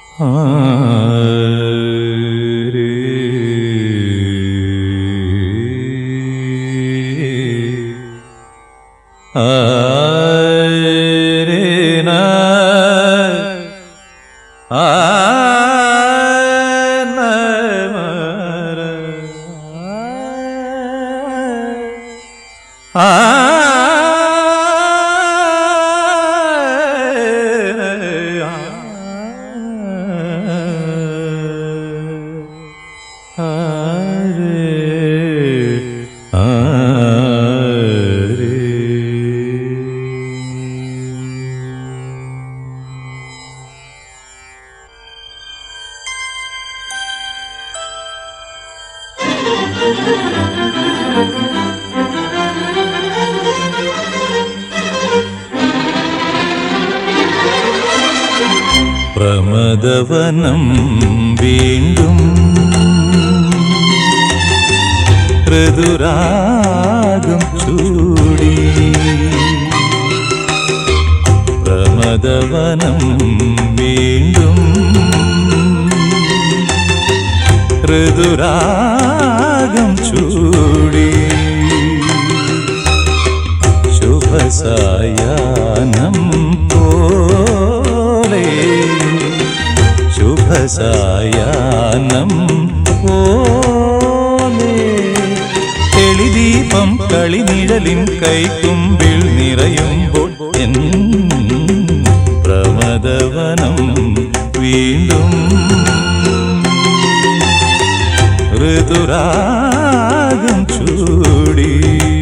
പ്രമദവനം വീണ്ടും ഋതുരാഗം ചൂടി പ്രമദവനം വീണ്ടും ഋതുരാഗം ചൂടി ശുഭസായാനം പോലെ ശുഭസായാനം പോലെ തെളിദീപം കളിനിഴലിൻ കൈക്കുമ്പിൽ നിറയുമ്പോൾ എൻ പ്രമദവനം വീണ്ടും ഋതുരാഗം ചൂടി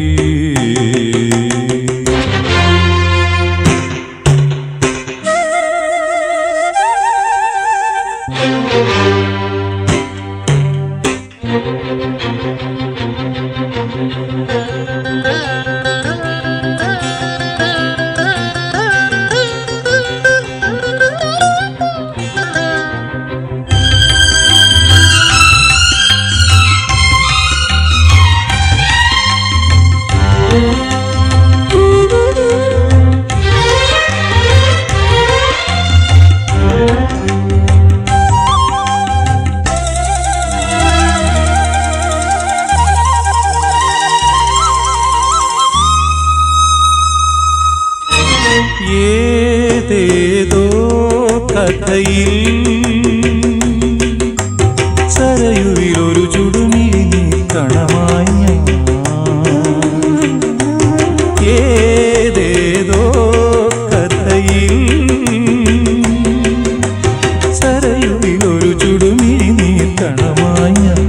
ഏതേതോ കഥയിൽ സരയുവിലൊരു ചുടുമിഴി നീ കണമായി ഞാൻ. ഏതേതോ കഥയിൽ സരയുവിലൊരു ചുടുമിഴി നീ കണമായി ഞാൻ.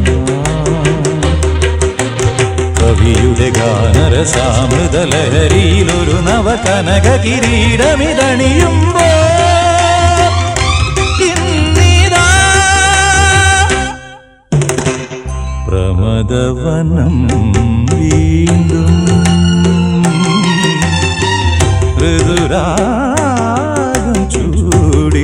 കവിയുടെ ഗാനരസാമൃതലഹരിയിലൊരു നവകനക കിരീടമിതണിയുമ്പോ ഇന്നിതാ പ്രമദവനം വീണ്ടും ഋതുരാഗം ചൂടി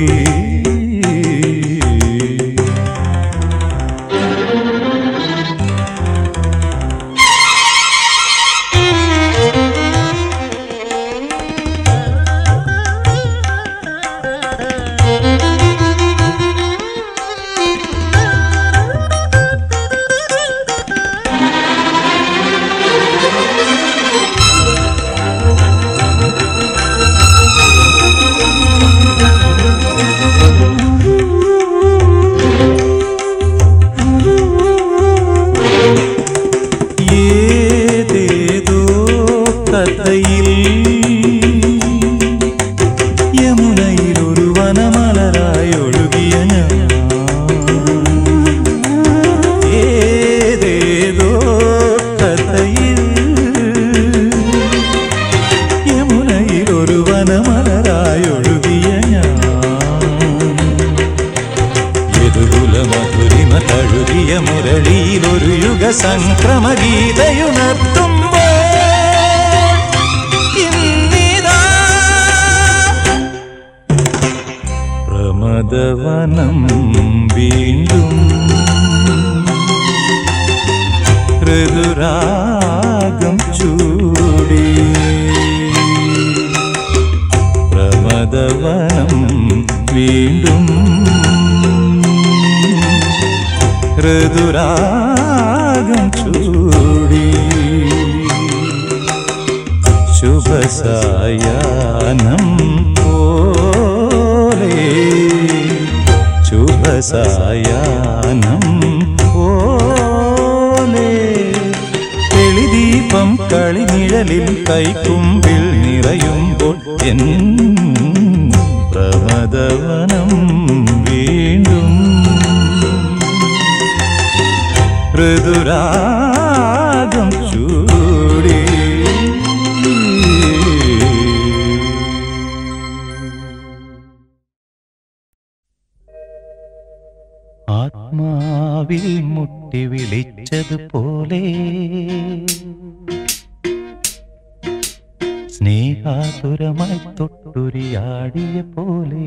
ഏതേതോ കഥയിൽ യമുനയിലൊരു വനമലരായി ഒഴുകിയ ഞാൻ ഏതേതോ കഥയിൽ യമുനയിലൊരു വനമലരായി ഒഴുകിയ ഞാൻ യദുകുല മധുരിമ തഴുകിയ മുരളിയിലൊരു യുഗ സംക്രമ ഗീതയുണർത്തുമ്പോൾ ഇന്നിതാ പ്രമദവനം വീണ്ടും ഋതുരാഗം ചൂടി പ്രമദവനം വീണ്ടും ഋതുരാഗം ചൂടി ശുഭസായാനം പോലെ ശുഭസായാനം പോലെ തെളിദീപം കളിനിഴലിൽ കൈക്കുമ്പിൽ നിറയുമ്പോൾ എൻ പ്രമദവനം വീണ്ടും ഋതുരാഗം ചൂടി ആത്മാവിൽ മുട്ടി വിളിച്ചതുപോലെ സ്നേഹാതുരമായി തൊട്ടുരിയാടിയ പോലെ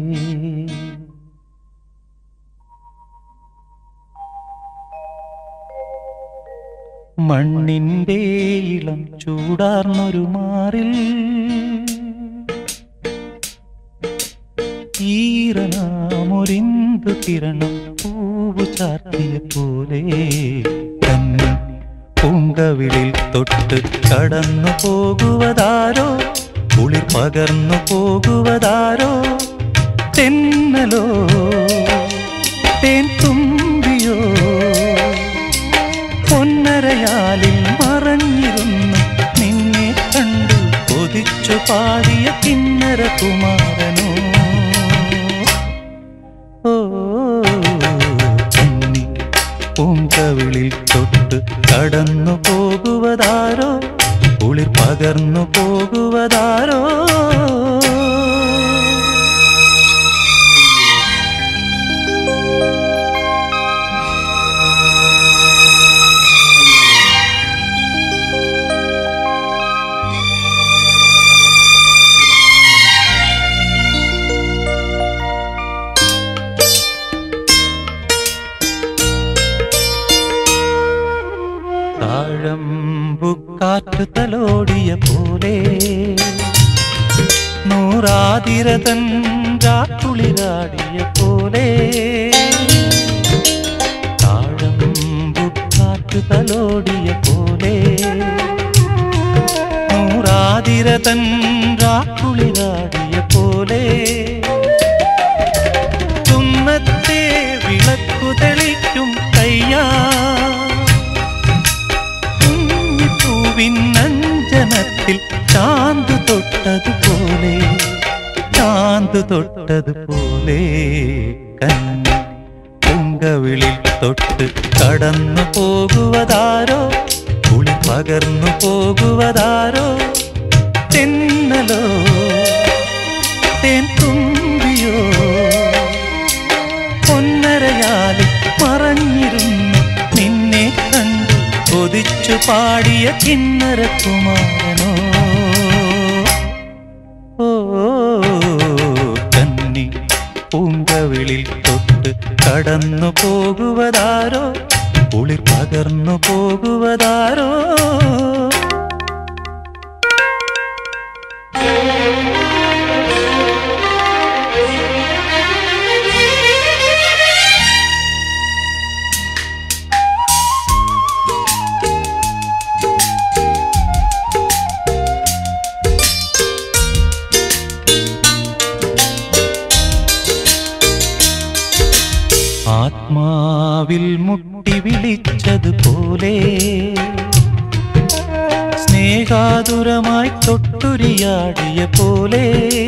മണ്ണിന്റെ ഇളം ചൂടാർന്നൊരു മാറിൽ ഈറനാമൊരിന്തു കിരണം പൂവു ചാർത്തിയ പോലെ തന്നെ പൂങ്കവിളിൽ തൊട്ട് കടന്നു പോകുവതാരോ കുളിർ പകർന്നു പോകുവതാരോ തെന്നലോ തേൻ തുമ്പിയോ പൊന്നരയാലിൽ മറഞ്ഞിരുന്നു നിന്നെ കണ്ടു കൊതിച്ചു പാടിയ കിന്നര കുമാരനോ ഓ കന്നി പൂങ്കവിളിൽ തൊട്ട് കടന്നു പോകുവതാരോ കുളിർ പകർന്നു പോകുവതാരോ താഴമ്പുക്കാറ്റു തലോടിയ പോലെ നൂറാതിരതൻ രാക്കുളിരാടിയ പോലെ താഴമ്പുക്കാറ്റു തലോടിയ പോലെ നൂറാതിരതൻ രാക്കുളിരാടിയ പോലെ തുന്നത്തെ വിളക്കു തെളിക്കും കയ്യാ കുഞ്ഞിപ്പൂവിൻ അഞ്ജനത്തിൽ ചാന്ത് തൊട്ടതുപോലെ ചാന്ത് തൊട്ടതുപോലെ കന്നി പൂങ്കവിളിൽ തൊട്ട് കടന്നു പോകുവതാരോ കുളി പകർന്നു പോകുവതാരോ തെന്നലോ തേൻ തുമ്പിയോ പൊന്നരയാലിൽ മറഞ്ഞിരുന്നു നിന്നെ കണ്ടു കൊതിച്ചു പാടിയ കിന്നര കുമാരനോ ഓ കന്നി പൂങ്കവിളിൽ തൊട്ട് കടന്നു പോകുവതാരോ കുളിർ പകർന്നു പോകുവതാരോ ആത്മാവിൽ മുട്ടി വിളിച്ചതുപോലെ സ്നേഹാതുരമായി തൊട്ടുരിയാടിയ പോലെ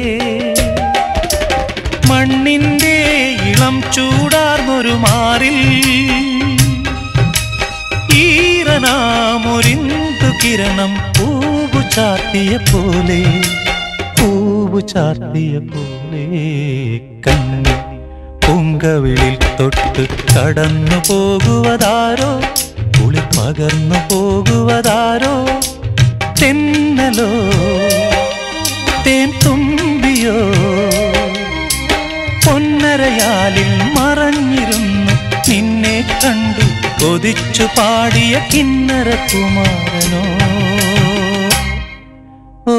മണ്ണിന്റെ ഇളം ചൂടാർന്നൊരു മാറിൽ ഈറനാമൊരിന്തു കിരണം പൂവു ചാർത്തിയ പോലെ പൂവു ചാർത്തിയ പോലെ കണ്ണി പൂങ്കവിളിൽ തൊട്ട് കടന്നു പോകുവതാരോ കുളി പകർന്നു പോകുവതാരോ തെന്നലോ തേൻ തുമ്പിയോ പൊന്നരയാലിൽ മറഞ്ഞിരുന്നു നിന്നെ കണ്ടു കൊതിച്ചു പാടിയ കിന്നര കുമാരനോ ഓ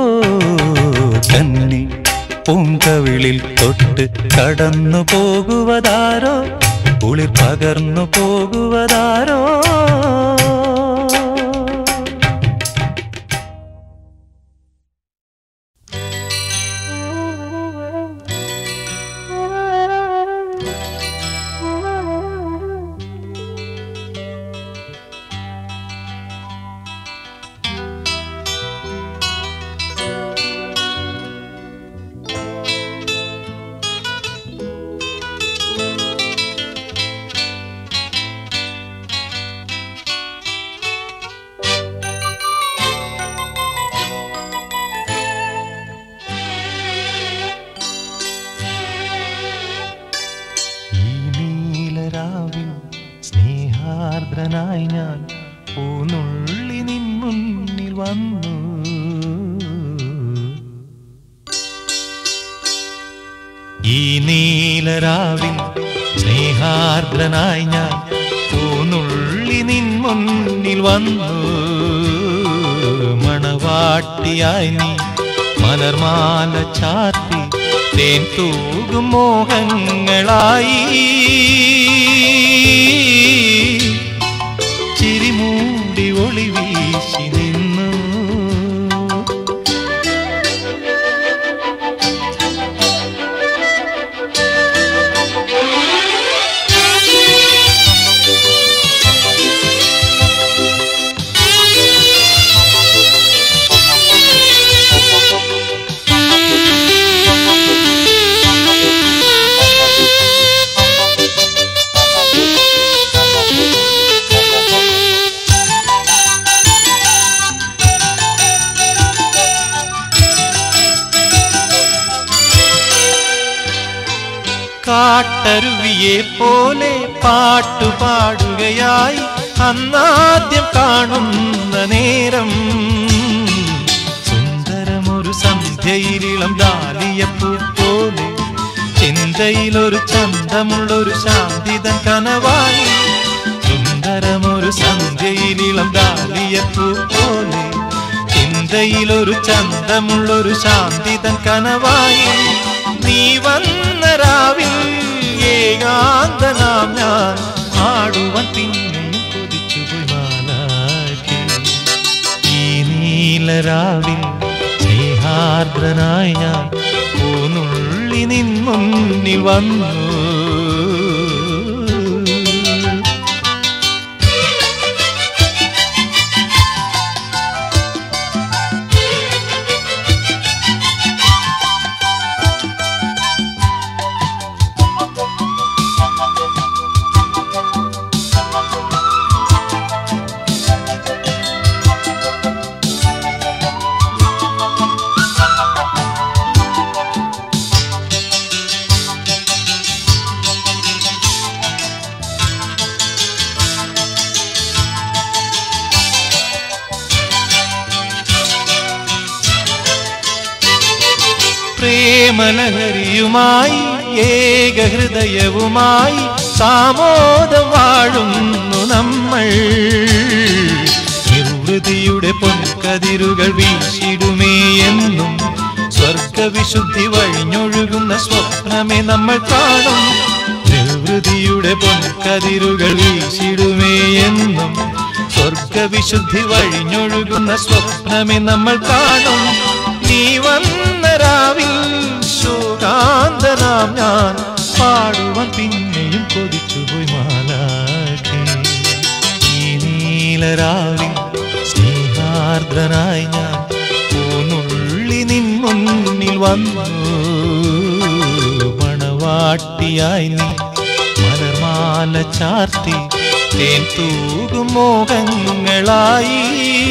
കന്നി പൂങ്കവിളിൽ തൊട്ട് കടന്നു പോകുവതാരോ കുളിർ പകർന്നു പോകുവതാരോ ഈ നീലരാവിൽ സ്നേഹാർദ്രനായി ഞാൻ പൂനുള്ളി നിൻ മുന്നിൽ വന്നു ഈ നീലരാവിൽ സ്നേഹാർദ്രനായി ഞാൻ പൂനുള്ളി നിൻ മുന്നിൽ വന്നു മണവാട്ടിയായി നീ മലർമാല ചാർത്തി തേൻ തൂകും മോഹങ്ങളായി ചിരിമൂടി ഒളി വീശി നിന്നു കാട്ടരുവിയെ പോലെ പാട്ടുപാടുകയായി അന്നാദ്യം കാണുന്ന നേരം സുന്ദരമൊരു സന്ധ്യയിലിളം ഡാലിയപ്പൂ പോലെ ചിന്തയിലൊരു ചന്തമുള്ളൊരു ശാന്തിതൻ കനവായി സുന്ദരമൊരു സന്ധ്യയിലിളം ഡാലിയപ്പൂ പോലെ ചിന്തയിലൊരു ചന്തമുള്ളൊരു ശാന്തിതൻ കനവായി നീ വന്ന രാവിൽ ഏകാന്തനാം ഞാൻ ആടുവാൻ പിന്നെയും കൊതിച്ചുപോയി മാലാഖി ഈ നീലരാവിൽ സ്നേഹാർദ്രനായി ഞാൻ പൂനുള്ളി നിൻ മുന്നിൽ വന്നു പ്രേമലഹരിയുമായി ഏകഹൃദയവുമായി സാമോദം വാഴുന്നു നമ്മൾ നിർവൃതിയുടെ പൊൻകതിരുകൾ വീശിടുമേ എന്നും സ്വർഗവിശുദ്ധി വഴിഞ്ഞൊഴുകുന്ന സ്വപ്നമേ നമ്മൾ കാണും നിർവൃതിയുടെ പൊൻകതിരുകൾ വീശിടുമേ എന്നും സ്വർഗവിശുദ്ധി വഴിഞ്ഞൊഴുകുന്ന സ്വപ്നമേ നമ്മൾ കാണും നീ വന്ന രാവിൽ ശോകാന്തനാം ഞാൻ പാടുവാൻ പിന്നെയും കൊതിച്ചുപോയി മാലാഖി ഈ നീലരാവിൽ സ്നേഹാർദ്രനായി ഞാൻ പൂനുള്ളി നിൻ മുന്നിൽ വന്നു മണവാട്ടിയായി നീ മലർമാല ചാർത്തി തേൻ തൂകും മോഹങ്ങളായി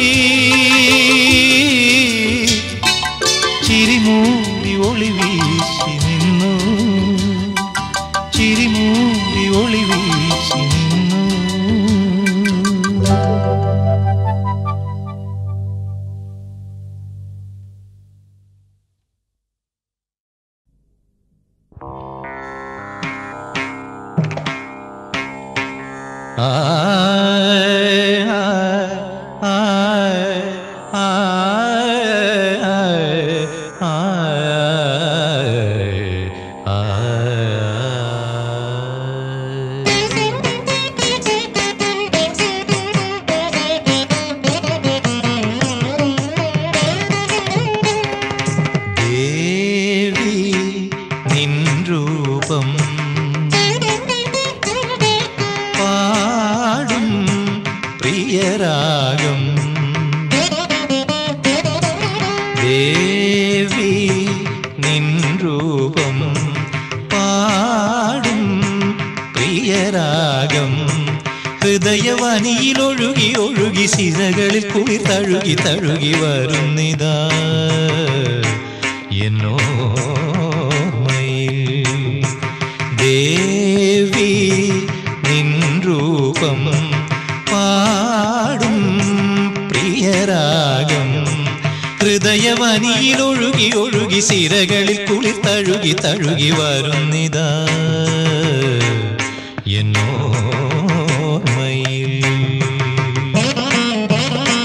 ചിരിമൂടി ഒളി വീശി നിന്നു ചിരിമൂടി ഒളി വീശി നിന്നു ആ രൂപം പാടും പ്രിയരാഗം ഹൃദയവനിയിലൊഴുകി ഒഴുകി സിരകളിൽ കുളിർ തഴുകി തഴുകി വരുന്നിതാ എന്നോർമ്മയിൽ ദേവി നിൻ രൂപം പാടും പ്രിയരാഗം ഹൃദയവനിയിലൊഴുകി ഒഴുകി സിരകളിൽ കുളിർ തഴുകി തഴുകി വരുന്നിതാ എന്നോർമ്മയിൽ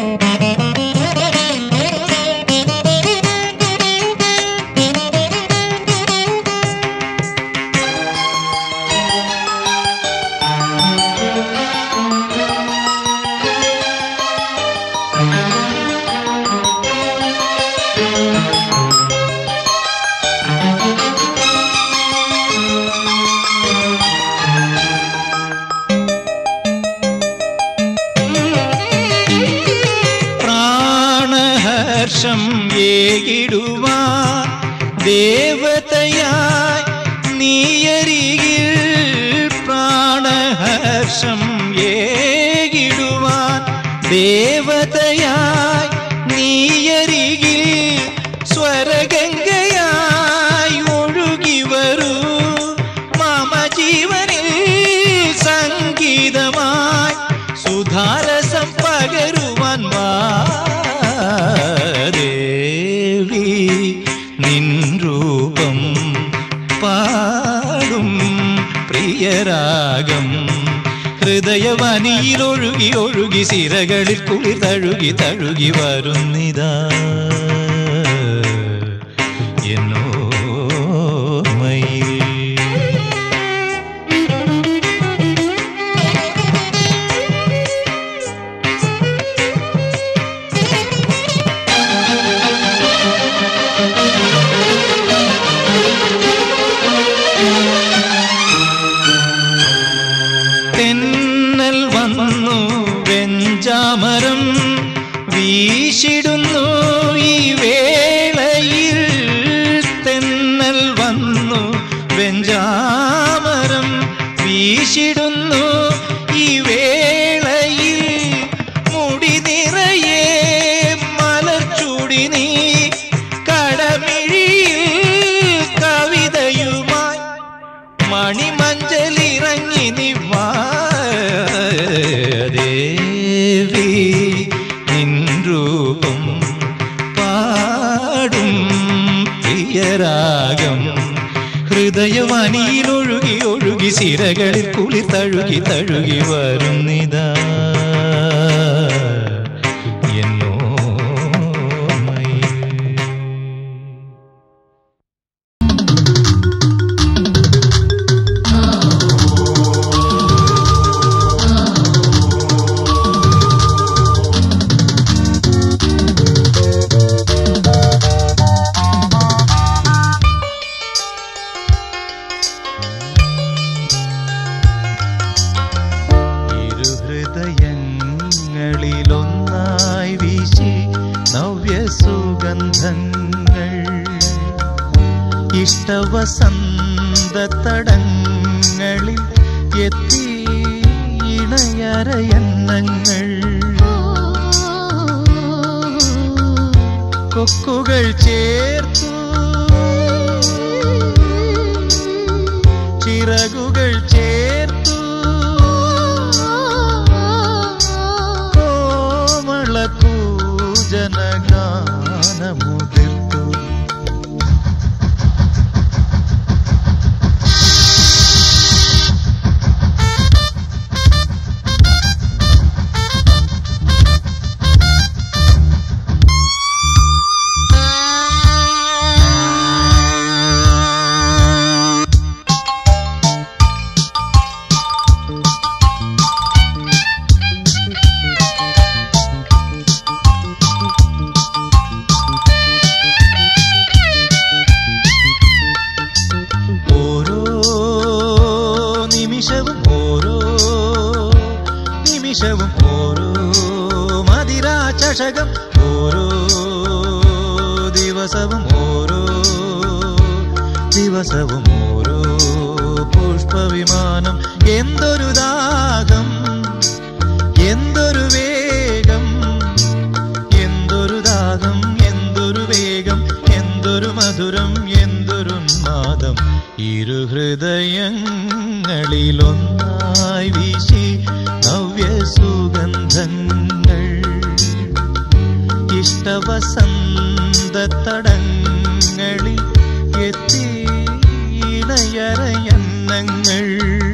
പ്രാണഹർഷം ഏകിടുവാൻ ദേവതയായി നീയരികിൽ പ്രാണഹർഷം ഏകിടുവാൻ ദേവതയായി നീയരികിൽ സ്വരഗംഗയായി ഒഴുകി വരൂ മമ ജീവനിൽ സംഗീതമായി സുധാരസം പകരുവാൻ വാ ദേവി നിൻ രൂപം പാടും പ്രിയരാഗം ഹൃദയവനിയിലൊഴുകി ഒഴുകി സിരകളിൽ കുളിർ തഴുകി തഴുകി വരുന്നിതാ എന്നോർമ്മയിൽ തെന്നൽ വന്നു വെഞ്ചാമരം വീശിടുന്നു ഈ വേളയിൽ തെന്നൽ വന്നു വെഞ്ചാമരം വീശിടുന്നു ഈ വേളയിൽ മുടി നിറയെ മലർച്ചൂടി നീ കടമിഴിയിൽ കവിതയുമായി മണിമഞ്ചലിറങ്ങി നിവാ ദേവി നിൻ രൂപം പാടും പ്രിയരാഗം ഹൃദയവനിയിലൊഴുകി ഒഴുകി സിരകളിൽ കുളിർ തഴുകി തഴുകി വരുന്നിതാ എന്നോർമ്മയിൽ ഇരുഹൃദയങ്ങളിലൊന്നായി വീശി നവ്യസുഗന്ധങ്ങൾ ഇഷ്ടവസന്തടങ്ങളിൽ എത്തി ഇണയരയന്നങ്ങൾ കൊക്കുകൾ ചേർത്തു ചിറകുകൾ ചേർത്തു കോമള കൂജനഗാനമുതിർത്തു ഓരോ നിമിഷവും ഓരോ നിമിഷവും ഓരോ മതിരാ ചഷകം ഓരോ ദിവസവും ഓരോ ദിവസവും ഓരോ പുഷ്പവിമാനം എന്തൊരു ദാഹം എന്തൊരു വേഗം എന്തൊരു ദാഹം എന്തൊരു വേഗം എന്തൊരു മധുരം എന്തൊരു നാദം ഇരു ഹൃദയങ്ങളിലൊന്നായി വീശി നവ്യ സുഗന്ധങ്ങൾ ഇഷ്ടവസന്ത തടങ്ങളിൽ എത്തി ഇണയറയന്നങ്ങൾ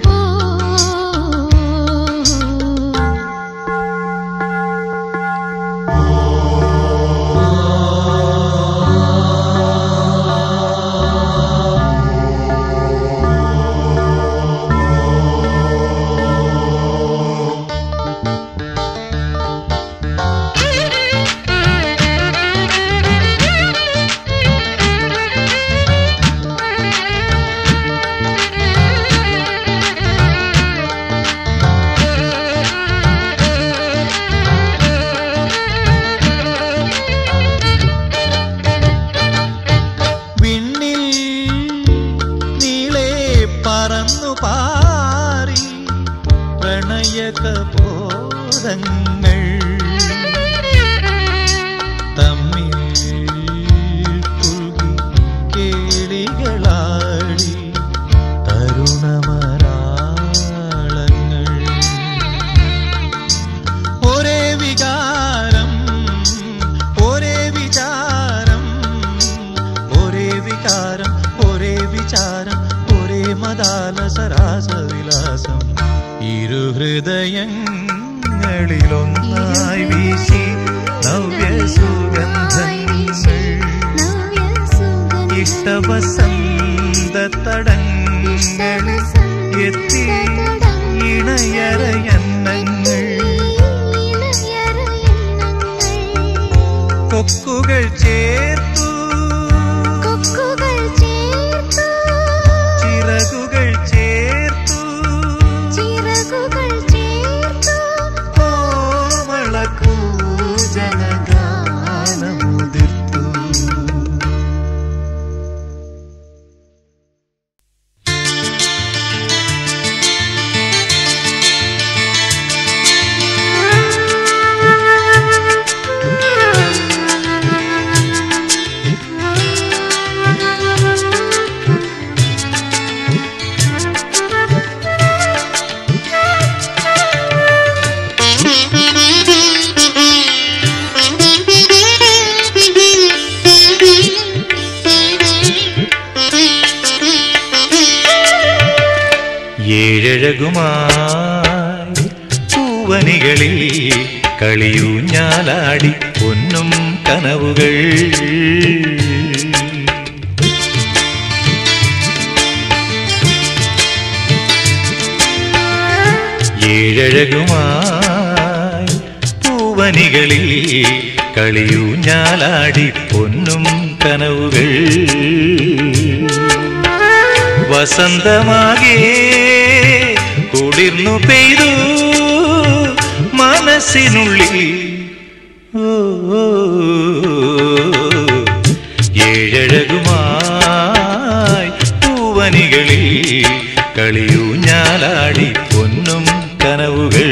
വിണ്ണിൽ നീളെ പറന്നു പാറി പ്രണയകബോധങ്ങൾ തമ്മിൽ പുൽകി കേളികളാടി തരുണമരാളങ്ങൾ ഒരേ വികാരം ഒരേ വിചാരം ഒരേ വികാരം ഒരേ വിചാരം ഒരേ മദാലസരാസവിലാസം ഇരു ഹൃദയങ്ങളിലൊന്നായി വീശി നവ്യ സുഗന്ധങ്ങൾ ഇഷ്ടവസന്ത തടങ്ങളിൽ എത്തി ഇണയറയന്നങ്ങൾ കൊക്കുകൾ ചേർത്തു ചിറകുകൾ ചേർത്തു കോമളകൂജനഗാനമുതിർത്തു ഏഴഴകുമായി പൂവനികളിൽ കളിയൂഞ്ഞാലാടി പൊന്നും കനവുകൾ ഏഴഴകുമായി പൂവനികളിൽ കളിയൂഞ്ഞാലാടി പൊന്നും കനവുകൾ വസന്തമാകെ കുളിർന്നു പെയ്തു മനസ്സിനുള്ളിൽ ഓ, ഓ, ഏഴഴകുമായി പൂവനികളിൽ കളിയൂഞ്ഞാലാടി പൊന്നും കനവുകൾ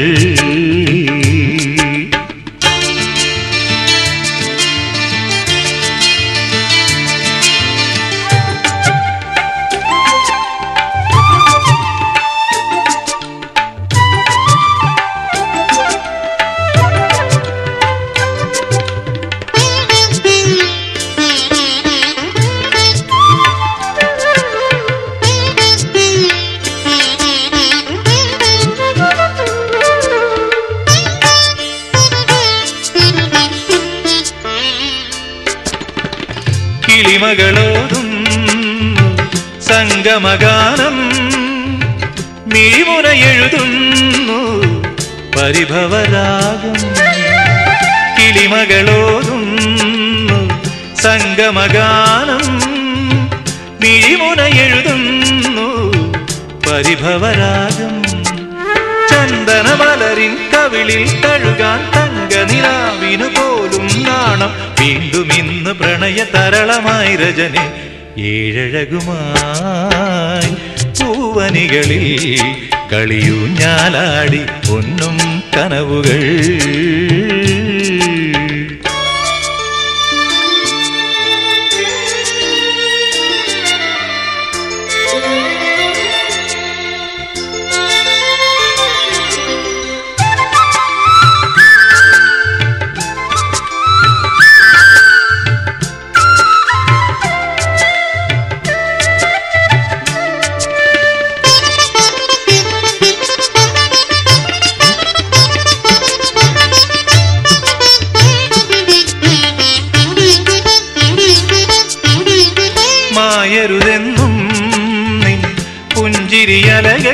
കിളിമകളോതും സംഗമഗാനം മിഴിമുന എഴുതുന്നു പരിഭവരാഗം കിളിമകളോതും സംഗമഗാനം മിഴിമുന എഴുതുന്നു പരിഭവരാഗം ചന്ദനമലരിൻ കവിളിൽ തഴുകാൻ തങ്കനിലാവിനു പോലും നാണം വീണ്ടും ഇന്ന് പ്രണയ തരളമായി രജനി ഏഴഴകുമായി പൂവനികളിൽ കളിയൂഞ്ഞാലാടി പൊന്നും കനവുകൾ മായരുതെന്നും നിൻ പുഞ്ചിരിയലകൾ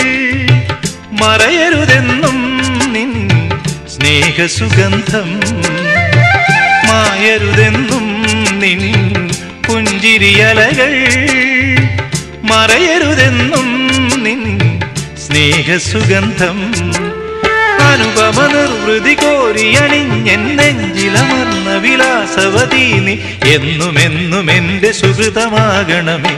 മറയരുതെന്നും നിൻ സ്നേഹസുഗന്ധം മായരുതെന്നും നിൻ പുഞ്ചിരിയലകൾ മറയരുതെന്നും നിൻ സ്നേഹസുഗന്ധം അനുപമ നിർവൃതി കോരിയണിഞ്ഞെൻ നെഞ്ചിലമർന്ന വിലാസവതീ നീ എന്നുമെന്നും എന്റെ സുഹൃതമാകണമേ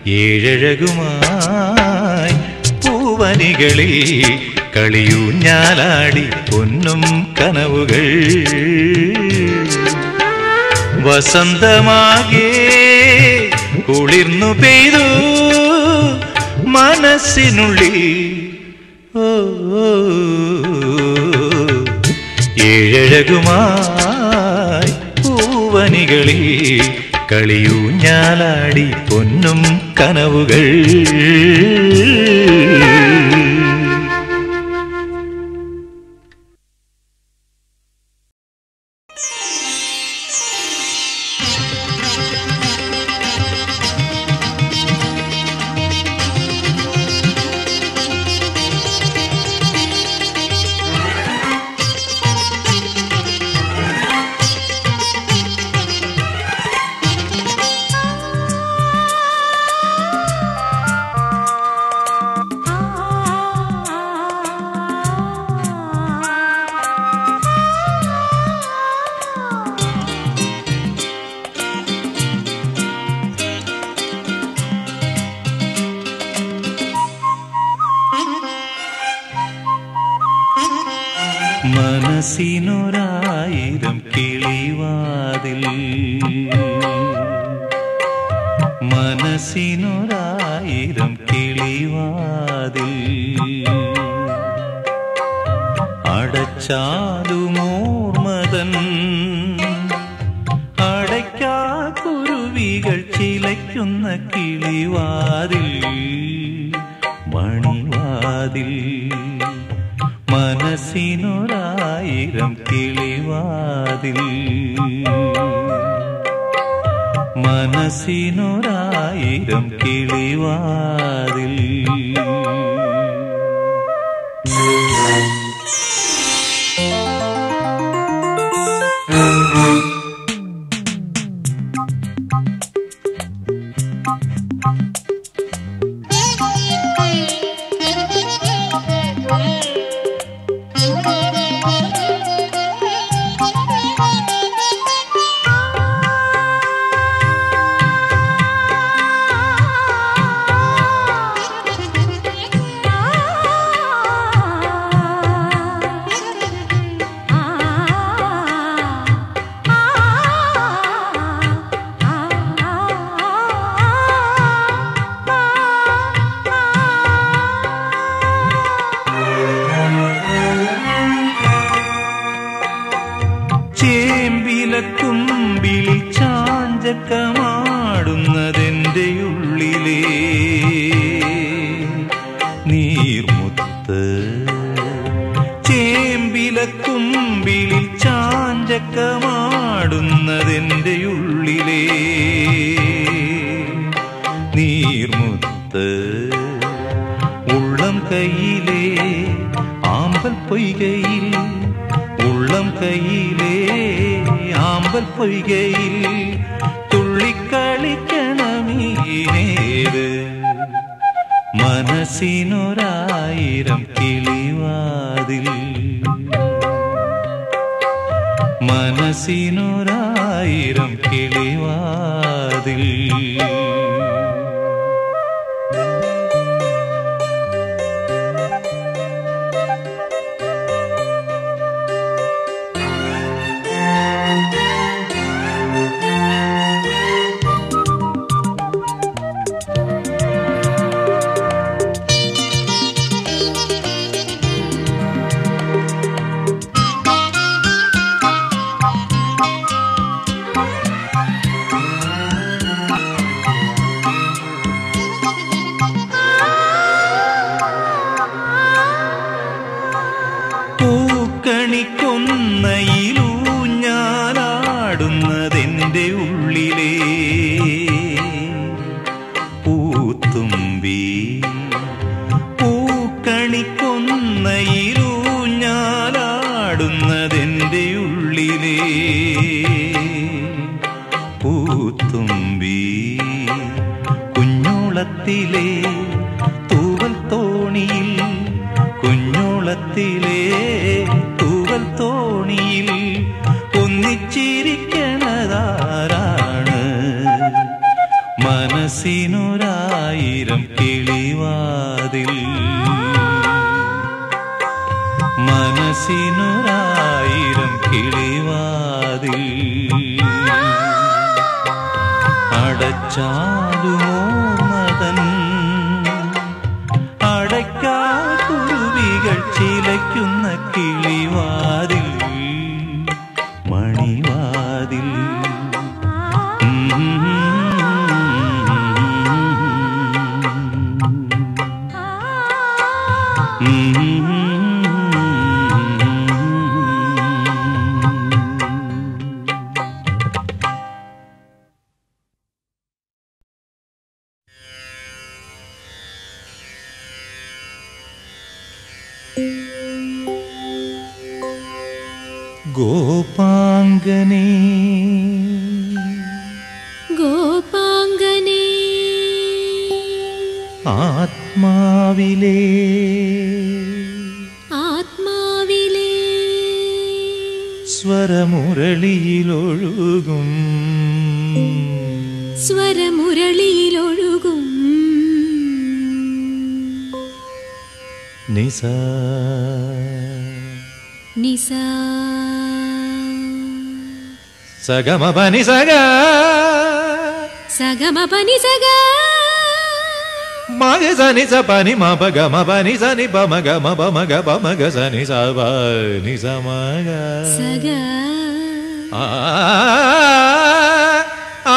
ഏഴഴകുമായി പൂവനികളിൽ കളിയൂഞ്ഞാലാടി പൊന്നും കനവുകൾ വസന്തമാകെ കുളിർന്നു പെയ്തു മനസ്സിനുള്ളിൽ ഓ ഏഴഴകുമായി പൂവനികളിൽ കളിയൂഞ്ഞാലാടി പൊന്നും കനവുകൾ മനസ്സിനൊരായിരം കിളിവാതിൽ മനസ്സിനൊരായിരം കിളിവാതിൽ അടച്ചാലുമോർമതൻ അടയ്ക്കാ കുരുവികൾ ചിലയ്ക്കുന്ന കിളിവാതിൽ മണിവാതിൽ മനസ്സിനൊരായിരം കിളിവാതിൽ മനസ്സിനൊരായിരം കിളിവാതിൽ ചേമ്പിലക്കുമ്പിൽ ചാഞ്ചക്കമാടുന്നതെന്റെ ഉള്ളിലേ നീർമുത്ത് ചേമ്പിലക്കുമ്പിൽ ചാഞ്ചക്കമാടുന്നതെന്റെ ഉള്ളിലേ നീർമുത്ത് ഉള്ളം കയ്യിലേ ആമ്പൽ പൊയ്കയിൽ ഉള്ളം കയ്യിലേ ആമ്പൽ പൊയ്കയിൽ തുള്ളിക്കളിക്കണമീനേത് മനസ്സിനൊരായിരം കിളിവാതിൽ മനസ്സിനൊരായിരം കിളിവാതിൽ കുഞ്ഞോളത്തിലെ തൂവൽ തോണിയിൽ കുഞ്ഞോളത്തിലെ തൂവൽ തോണിയിൽ ഒന്നിച്ചിരിക്കണതാരാണ് മനസ്സിനൊരായിരം കിളിവാതിൽ മനസ്സിനൊരായിരം കിളിവാതിൽ അടച്ചാലുമോ മതൻ അടയ്ക്കാ കുരുവികൾ ചിലയ്ക്കുന്ന കിളിവാതിൽ മണിവാതിൽ ഗോപാംഗനേ ഗോപാംഗനേ ആത്മാവിലേ ആത്മാവിലേ സ്വരമുരളിയിലൊഴുകും സ്വരമുരളിയിലൊഴുകും നിസ നിസ സഗമപനി സഗ സഗമപനി സഗ മഗ സനി സ പനി മപ ഗമ പനി സനി പമ ഗമ പമ ഗ പമ ഗ സനി സ പ നി സ മഗ സഗ ആ ആ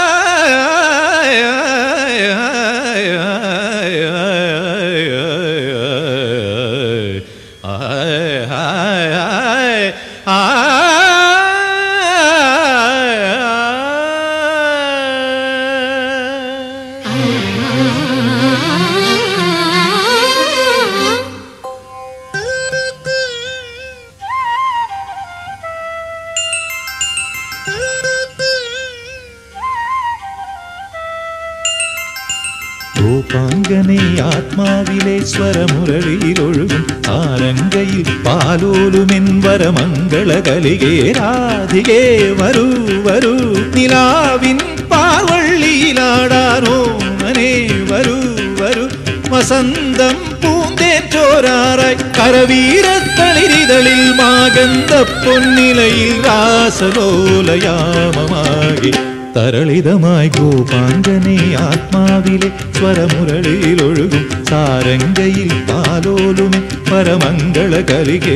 ഗോപാംഗനെ ആത്മാവിലെ സ്വരമുരളിയിലൊഴുകും ആരങ്കയിൽ പാലോലുമെൻ വരമംഗള കലികേ രാധികേ വരൂ വരൂ നിലാവിൻ പാവള്ളിയിലാടാനോ മനെ വരൂ വരൂ വസന്തം പൂന്തേൻ ചോരാറായി കരവീരത്തളിരിതളിൽ മാഗന്ധ പൊന്നിലയിൽ രാസലോലയാമമാകി തരളിതമായി ഗോപാംഗനെ ആത്മാവിലെ സ്വരമുരളിയിലൊഴുകും സാരംഗയിൽ പാലോലുമെ പരമംഗള കലികേ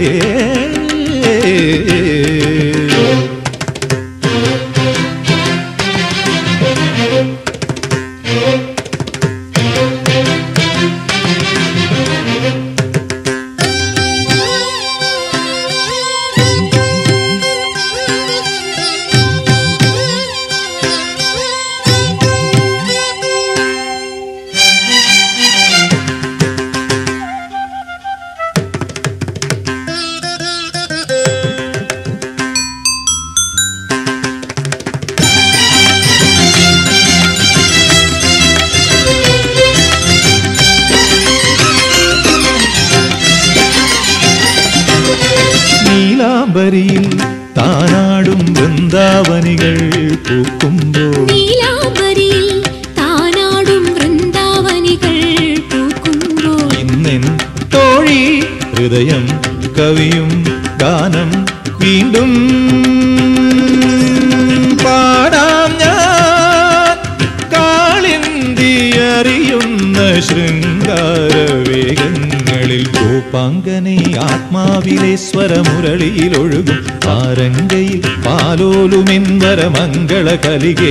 നീലാംബരിയിൽ താനാടും വൃന്ദാവനികൾ പൂക്കുമ്പോൾ നീലാംബരിയിൽ താനാടും വൃന്ദാവനികൾ പൂക്കുമ്പോൾ ഇന്നെൻ തോഴി ഹൃദയം കവിയും ഗാനം വീണ്ടും പാടാം ഞാൻ കാളിന്തി അറിയുന്ന ശൃംഗാര വേഗങ്ങളിൽ ഗോപാംഗനെ ആത്മാവിലെ സ്വരമുരളിയിലൊഴുകും പാരങ്കയിൽ പാലോലുമെൻ വരമംഗള കലികേ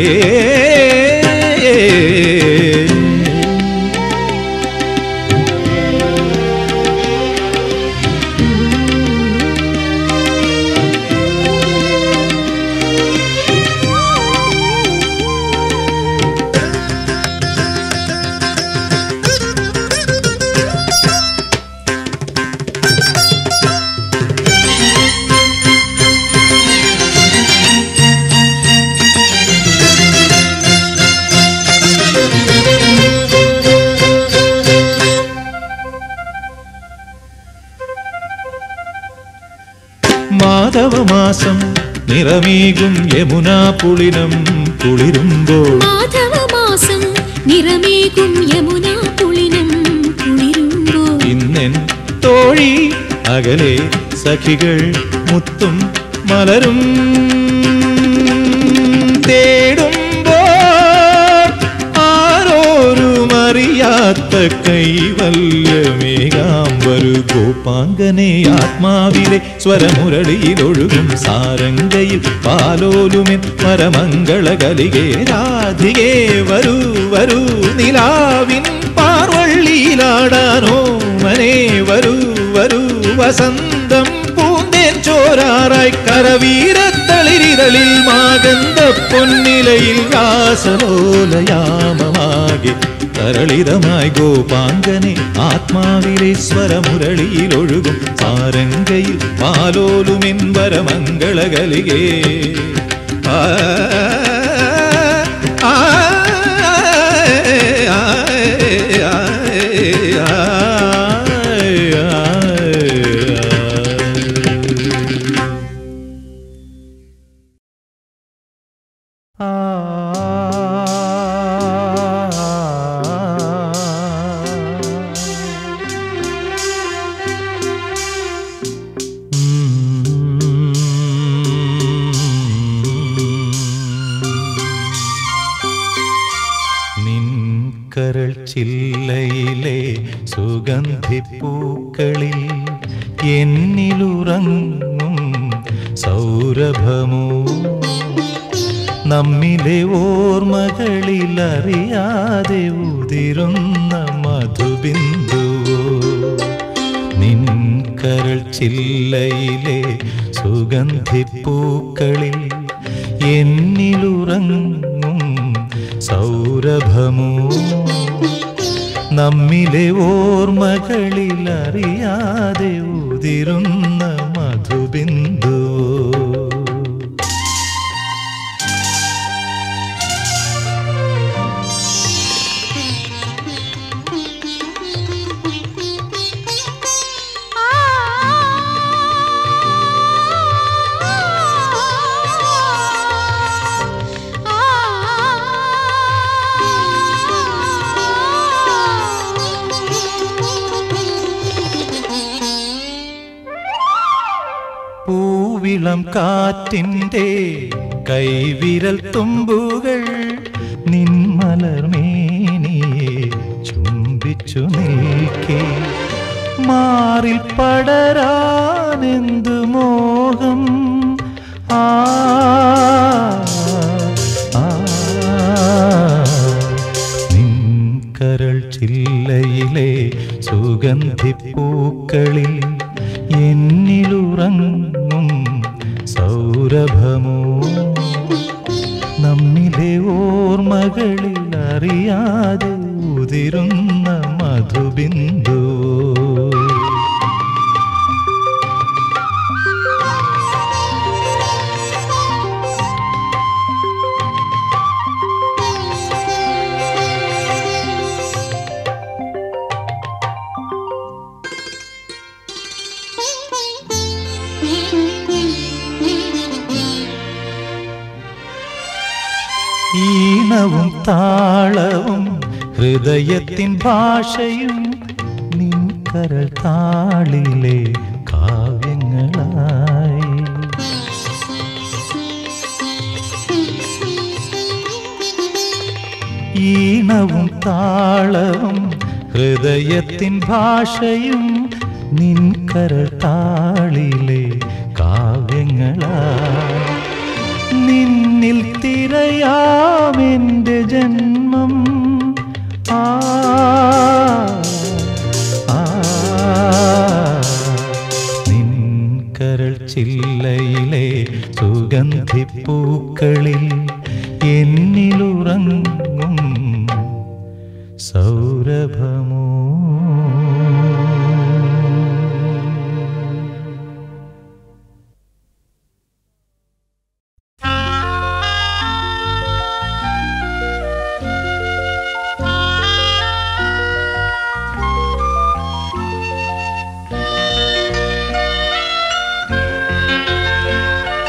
മാസം നിറമേകും യമുനാ പുളിനം കുളിരുമ്പോൾ മാധവമാസം നിറമേകും യമുന പുളിനം കുളിരുമ്പോൾ ഇന്നെൻ തോഴി അകലെ സഖികൾ മുത്തും മലരും തേടുമ്പോൾ ആരോരും അറിയാത്ത കൈവല്യമേകാം വരൂ ഗോപാങ്കനെ ആത്മാവിലെ സ്വരമുരളിയിലൊഴുകും സാരംഗയിൽ പാലോലുമെൻ പരമംഗള കലികേ രാധികേ വരൂ വരൂ നിലാവിൻ പാർവള്ളിയിലാടാനോ മനെ വരൂ വരൂ വസന്തം പൂന്തേൻ ചോരാറായി കരവീരത്തളിരിതളിൽ മാകന്ത പൊന്നിലയിൽ രാസലോലയാമമാകെ തരളിതമായി ഗോപാങ്കനെ ആത്മാവിലെ സ്വരമുരളിയിലൊഴുകും സാരംഗയിൽ പാലോലുമെൻ വരമംഗളകലികേ ആ ആ നിൻ കരൾ ചില്ലയിലെ സുഗന്ധിപ്പൂക്കളിൽ എന്നിലുറങ്ങും സൗരഭമോ നമ്മിലെ ഓർമ്മകളിൽ അറിയാതെ ഉതിരുന്ന മധുബിന്ദുവോ നിൻ കരൾ ചില്ലയിലെ സുഗന്ധിപ്പൂക്കളിൽ എന്നിലുറങ്ങും സൗരഭമോ നമ്മിലെ ഓർമ്മകളിൽ അറിയാതെ ഉതിരുന്ന മധുബിന്ദുവോ പൂവിളം കാറ്റിൻ്റെ കൈവിരൽ തുമ്പുകൾ നിൻമലർമേനിയെ ചുംബിച്ചു നിൽക്കേ മാറിൽ പടരാനെന്തു മോഹം ആ ആ, നിൻ കരൾ ചില്ലയിലെ സുഗന്ധിപ്പൂക്കളിൽ എന്നിലുറങ്ങും സൗരഭമോ നമ്മിലെ ഓർമ്മകളിൽ അറിയാതെ ഉതിരുന്ന മധുബിന്ദു ഈണവും താളവും ഹൃദയത്തിൻ ഭാഷയും നിൻ കരൾ താളിലെ കാവ്യങ്ങളായി ഈണവും താളവും ഹൃദയത്തിൻ ഭാഷയും നിൻ കരൾ താളിലെ കാവ്യങ്ങളായി നിന്നിൽ തിരയാമെന്റെ ജന്മം ആ ആ, നിൻ കരൾ ചില്ലയിലെ സുഗന്ധിപ്പൂക്കളിൽ എന്നിലുറങ്ങും സൗരഭമോ ആ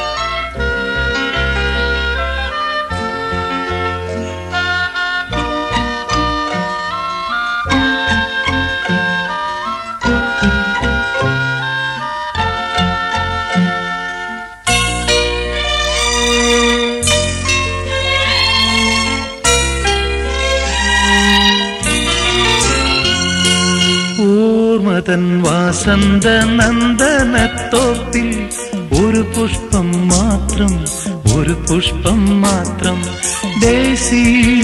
ഓർമ്മതൻ വാസന്ത നന്ദനത്തോപ്പിൽ ഒരു പുഷ്പം മാത്രം ഒരു പുഷ്പം മാത്രം ഡേസി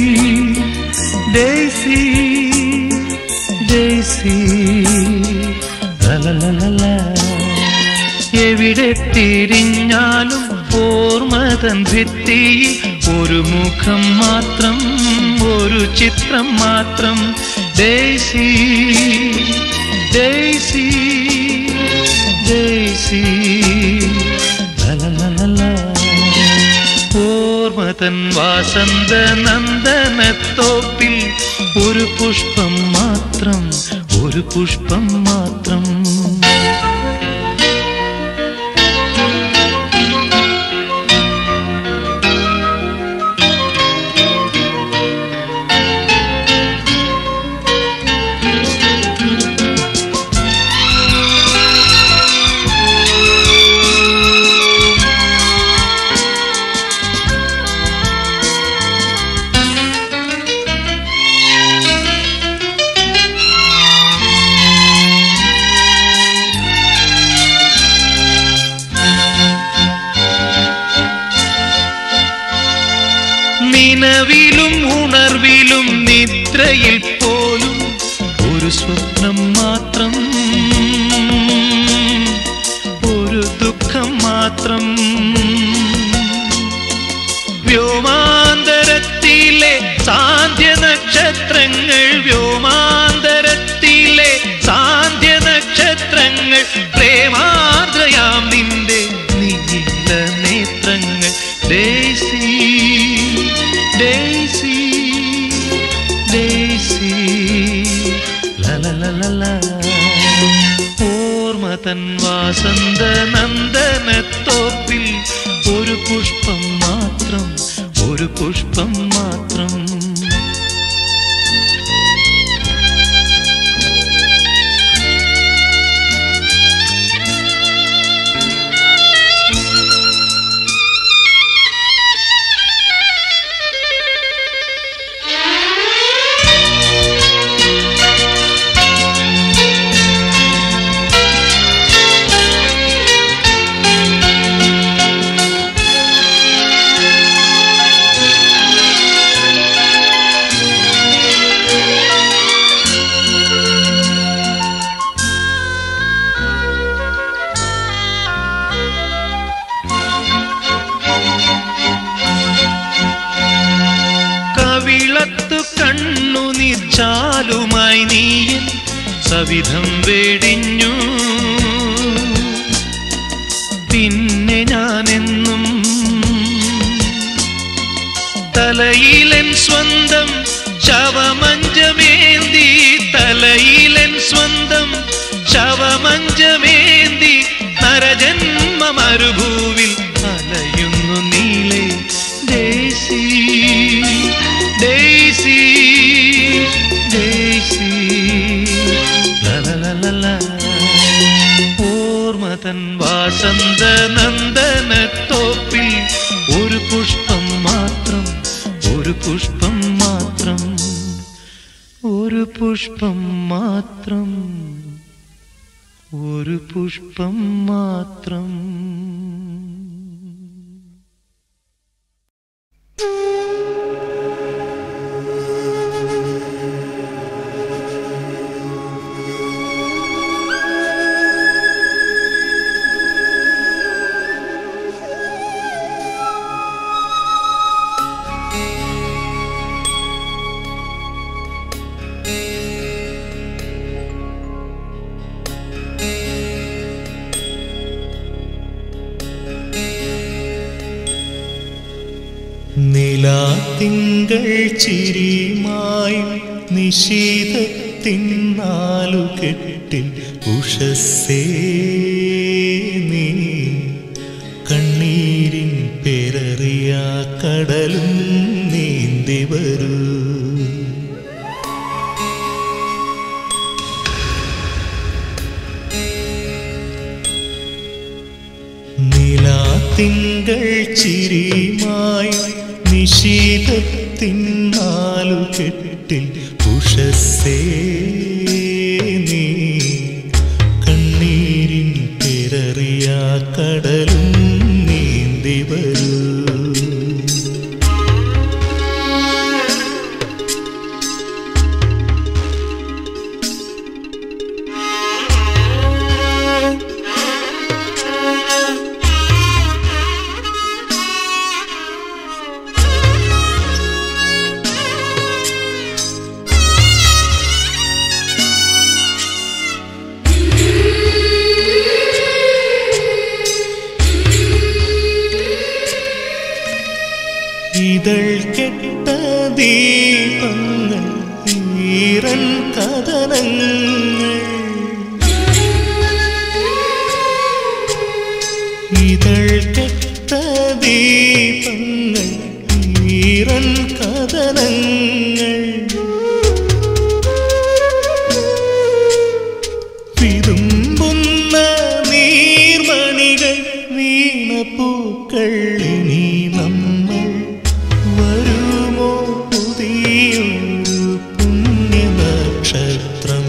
ഡേസി ഡേസി ലലലലല. എവിടെ തിരിഞ്ഞാലും ഓർമ്മതൻ ഭിത്തിയിൽ ഒരു മുഖം മാത്രം ഒരു ചിത്രം മാത്രം ഡേസി ഡേസി ഡേസി ലലലലല. ഓർമ്മതൻ വാസന്ത നന്ദനത്തോപ്പിൽ ഒരു പുഷ്പം മാത്രം ഒരു പുഷ്പം മാത്രം നിലവിലും ഉണർവിലും നിദ്രയിൽ പോലും ഒരു സ്വപ്നം മാത്രം ഒരു ദുഃഖം മാത്രം വ്യോമാന്തരത്തിലെ സാന്ധ്യ നക്ഷത്രങ്ങൾ വ്യോമാന്തരത്തിലെ സാന്ധ്യ നക്ഷത്രങ്ങൾ പ്രേമാർദ്രയാം നിന്റെ നീല നേത്രങ്ങൾ ഡേസി ഡേസി ഡേസി ലലലലല ഓർമ്മതൻ വാസന്ത നന്ദനത്തോപ്പിൽ ഒരു പുഷ്പം മാത്രം ഒരു പുഷ്പം മാത്രം കവിളത്തു കണ്ണുനീർ ചാലുമായി നീയൻ സവിധം വേടിഞ്ഞു പിന്നെ ഞാനെന്നും തലയിലൻ സ്വന്തം ശവമഞ്ചമേന്തി തലയിലൻ സ്വന്തം ശവമഞ്ചമേന്തി നരജന്മ മരുഭൂവിൽ അലയുന്നു നീളെ ഡേസി ഡേസി ഡേസി ലലലലല. ഓർമ്മതൻ വാസന്ത നന്ദനത്തോപ്പിൽ ഒരു പുഷ്പം മാത്രം ഒരു പുഷ്പം മാത്രം ഒരു പുഷ്പം മാത്രം ഒരു പുഷ്പം മാത്രം നിലാത്തിങ്കൾ ചിരിമായും നിശീതത്തിൻ നാലുകെട്ടിൽ ഉഷസ്സേ നീ കണ്ണീരിൻ പേരറിയ കടലും നീന്തി വരൂ നിലാത്തിങ്കൾ ചിരിമായി നിശീതത്തിൻ നാലുകെട്ടിൽ ഉഷസ്സേ നീ കെട്ട ദീപങ്ങൾ ഈറൻ കഥനങ്ങൾ ഇതൾ കെട്ട ദീപങ്ങൾ ഈറൻ കഥനങ്ങൾ വിതുമ്പുന്ന നീർമണികൾ വീണപ്പൂക്കൾ ഇനി നമ്മൾ വരുമോ പുതിയൊരു പുണ്യനക്ഷത്രം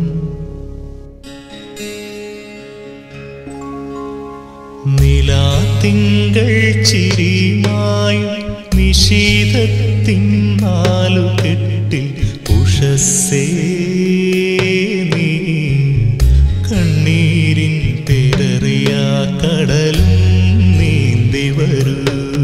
നിലാത്തിങ്കൾ ചിരിമായും നിശീതത്തിൻ നാലു കെട്ടിൽ ഉഷസ്സേ നീ കണ്ണീരിൻ പേരറിയ കടലും നീന്തി വരൂ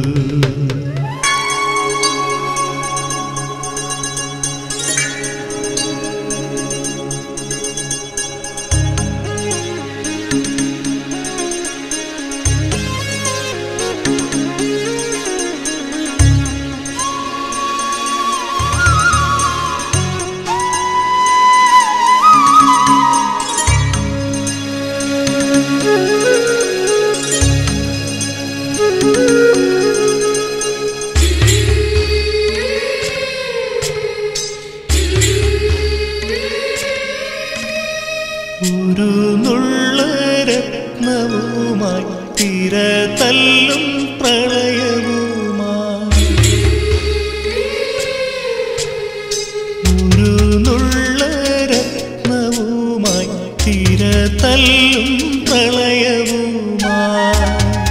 ഒരു നുള്ള രത്നവുമായി തിര തല്ലും പ്രളയവുമായി ഒരു നുള്ള രത്നവുമായി തിര തല്ലും പ്രളയവുമായി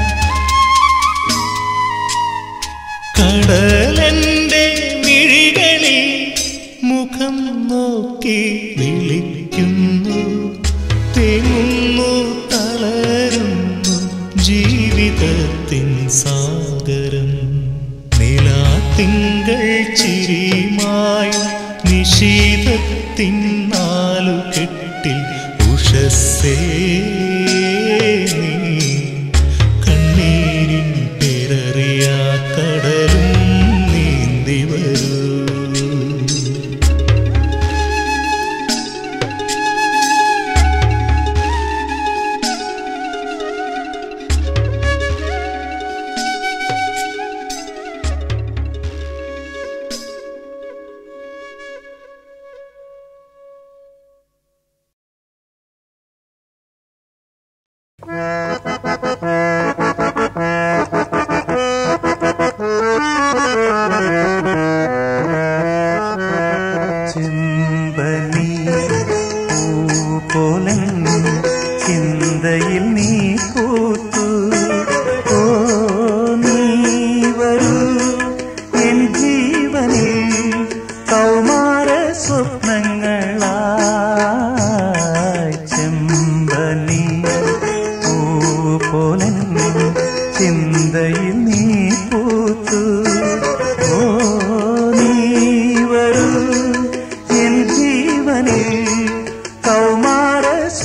കടലന്റെ മിഴികളിൽ മുഖം നോക്കി വിളിക്കുന്നു തെങ്ങുന്നു തളരുന്നു ജീവിതത്തിൻ സാഗരം നിലാത്തിങ്കൾ ചിരിമായി നിശീതത്തിൻ നാലു കെട്ടിൽ ഉഷസ്സേ നീ കണ്ണീരിൻ പേരറിയ കടലും നീന്തി വരൂ ചെമ്പനി പൂപോലൻ ചിന്തയിൽ നീ പൂത്തു ഓ നീ വരൂ എൻ ജീവനിൽ കൗമാര സ്വപ്നങ്ങളായി ചെമ്പനി പൂപോലൻ ചിന്തയിൽ നീ പൂത്തു ഓ നീ വരൂ എൻ ജീവനിൽ കൗമാര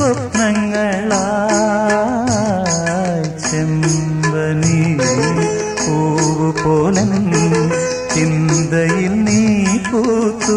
സ്വപ്നങ്ങളായി ചെമ്പനി പൂവ് പോലൻ ചിന്തയിൽ നീ പൂത്തു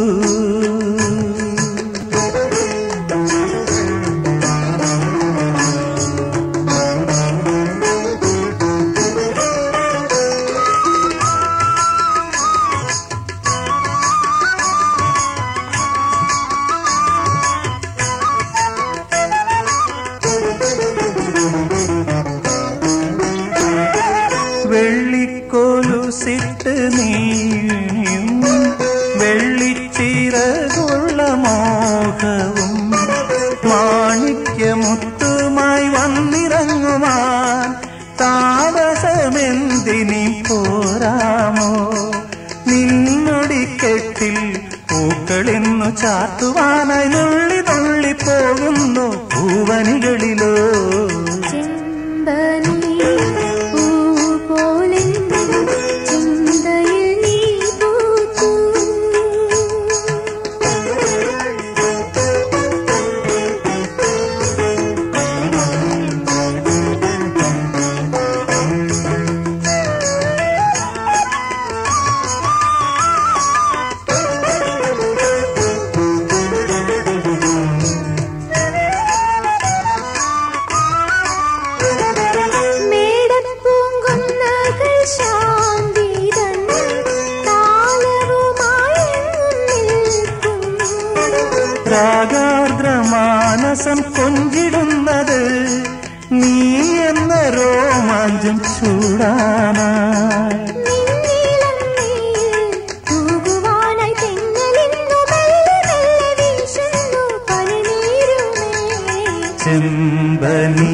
വെള്ളിക്കൊലുസിട്ട് നീയും വെള്ളിച്ചിറകുള്ള മോഹവും മാണിക്യമുത്തുമായി വന്നിറങ്ങുവാൻ താമസമെന്തിനി പോരാമോ നിന്നൊടിക്കെട്ടിൽ പൂക്കളിന്നു ചാത്തുവാനായി നുള്ളി നുള്ളി പോകുന്നു പൂവനികളിലോ ചെമ്പനി പൂപോലെ ചിന്തയിൽ നീ പൂത്തു രാഗാർദ്രമാനസം കൊഞ്ചിടുന്നത് നീ എന്ന രോമാഞ്ചം ചൂടാനായി നിന്നീളം നീയിൽ തൂകുവാനായി തെന്നലിന്നു മെല്ലെ മെല്ലെ വീശുന്നു പനിനീരുമേ ചെമ്പനീ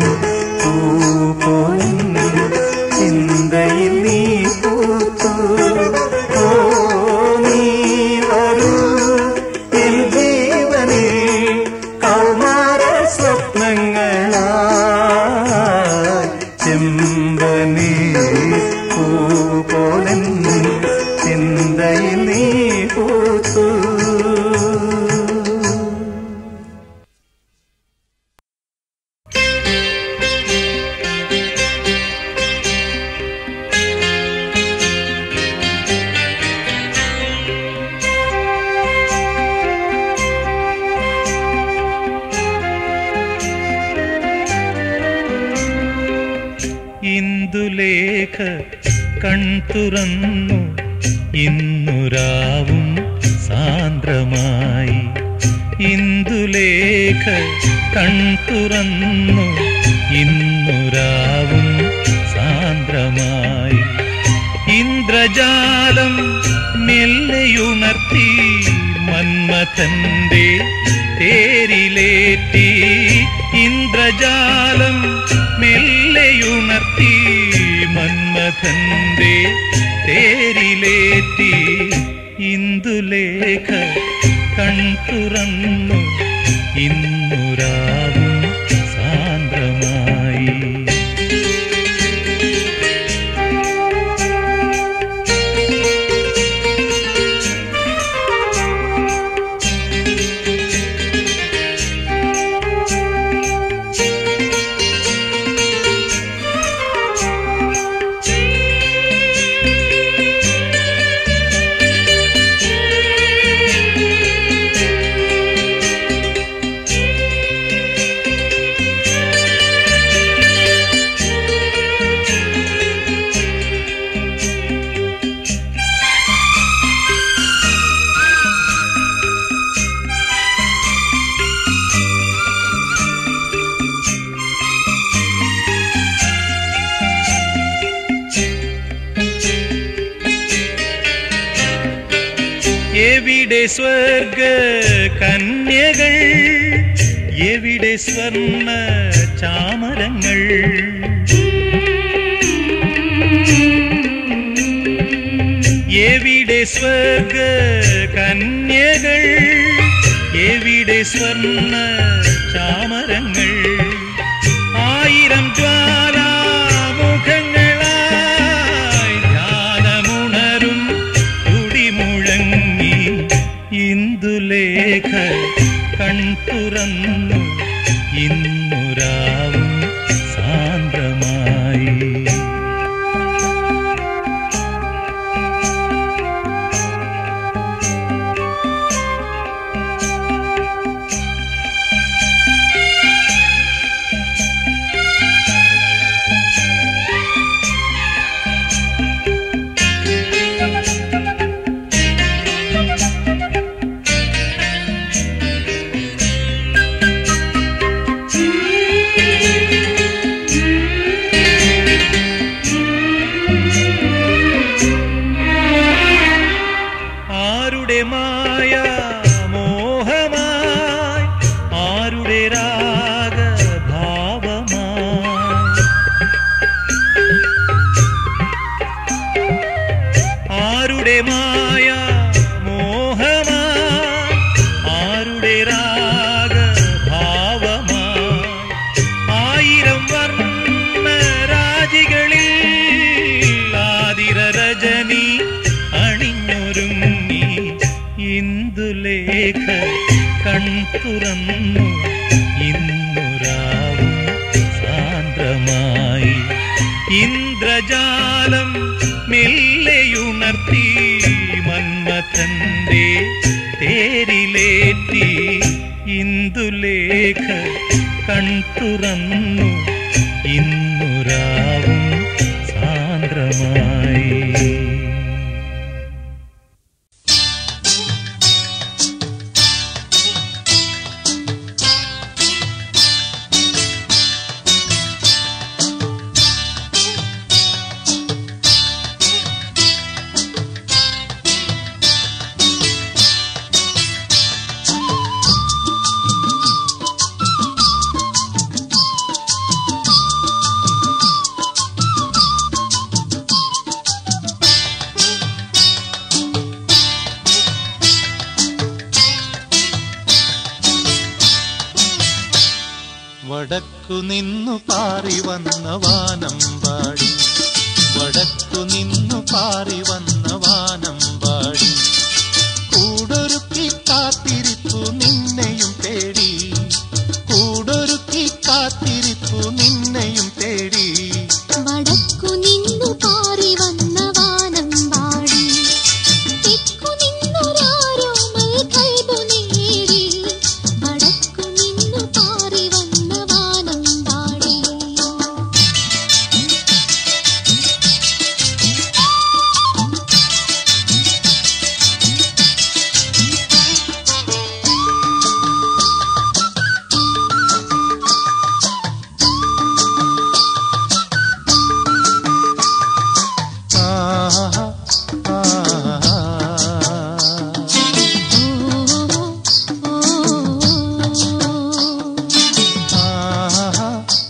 പൂപോയി ചിന്തയിൽ നീ പൂത്തു ഓ നീ വരൂ എൻ ജീവനിൽ കൗമാര സ്വപ്നങ്ങളായി ചെമ്പനീ പൂപോലൻ ചിന്തയിൽ നീ പൂത്തു ഇന്ദുലേഖ കൺതുറന്നു ഇന്നുരാവും സാന്ദ്രമായി ഇന്ദുലേഖ കൺതുറന്നു ഇന്നുരാവും സാന്ദ്രമായി ഇന്ദ്രജാലം മെല്ലെയുണർത്തി മന്മഥന്റെ തേരിലേറ്റി ഇന്ദ്രജാലം മെല്ലെയുണർത്തി മന്മഥന്റെ തേരിലേറ്റി ഇന്ദുലേഖ കൺതുറന്നു ഇന്നുരാവും സാന്ദ്രമായി എവിടെ സ്വർഗ കന്യകൾ എവിടെ സ്വർണ്ണ ചാമരങ്ങൾ എവിടെ സ്വർഗ കന്യകൾ എവിടെ സ്വർണ്ണ ചാമരങ്ങൾ ആയിരം ജ്വാലാമുഖങ്ങളായി ധ്യാനമുണരും തുടിമുഴങ്ങി ഇന്ദുലേഖ കൺതുറന്നു ഇന്നുരാവും സാന്ദ്രമായി ആരുടെ മായ മോഹമായി ആരുടെ രാഗഭാവമായി ആരുടെ മായ മോഹമായി ആരുടെ രാഗഭാവമായി ആയിരം വർണ്ണ രാജികളിൽ ആതിര രജനി അണിഞ്ഞൊരുങ്ങി ഇന്ദുലേഖ കൺതുറന്നു ഇന്നുരാവും സാന്ദ്രമായി ഇന്ദ്രജാലം മെല്ലെയുണർത്തി മന്മഥന്റെ തേരിലേറ്റി ഇന്ദുലേഖ കൺതുറന്നു ഇന്നുരാവും സാന്ദ്രമായി ും വടക്കു നിന്നു പാറി വന്ന വാനം പാടി വടക്കു നിന്നു പാറി വന്ന വാനം പാടി കൂടൊരുക്കി കാത്തിരിപ്പു നിന്നെയും തേടി കൂടൊരുക്കി കാത്തിരിപ്പു നിന്നെയും തേടി വടക്കു നിന്നു പാറി വന്ന വാനം വാടി തെക്കു നിന്നൊരാരോമൽ കൈബു നേടി വടക്കു നിന്നു പാറി വന്ന വാനം വാടി ആഹാ, ആഹാ. ആഹാ,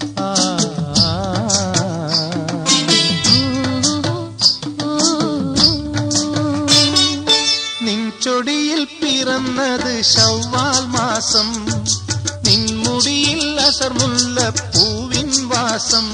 നിൻചൊടിയിൽ പിറന്നത് ശൗവാൽ മാസം നിൻമുടിയിൽ അസർമുല്ല പൂവിൻ വാസം